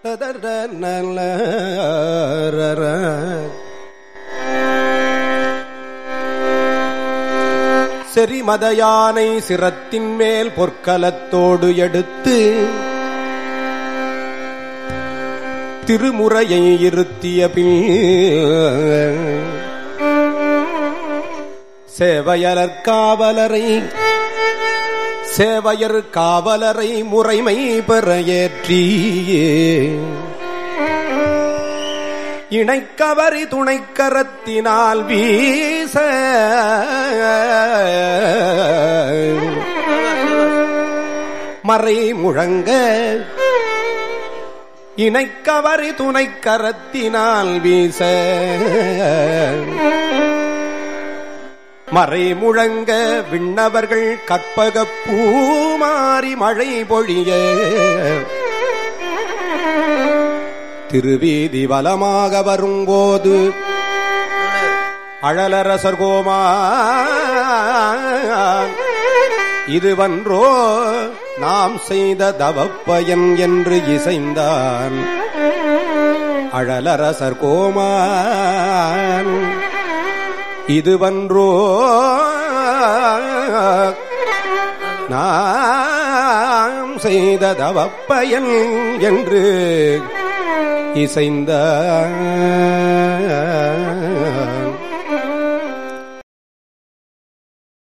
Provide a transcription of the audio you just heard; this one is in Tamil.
செறிமத யானை சிரத்தின் மேல் பொற்கலத்தோடு எடுத்து திருமுறையை இருத்திய பின் சேவையலர் காவலரை சேவையர் காவலரை முறைமை பெற ஏற்றி இணைக்கவரி துணைக்கரத்தினால் வீச மறை முழங்க இணைக்கவரி துணைக்கரத்தினால் வீச மறை முழங்க விண்ணவர்கள் கற்பக பூமாரி மழை பொழிய திருவீதி வலமாக வரும்போது அழலரசர் கோமா இதுவன்றோ நாம் செய்த தவப்பயன் என்று இசைந்தான் அழலரசர் கோமான் இதுவன்றோ நாம் செய்த தவப்பயன் என்று இசைந்த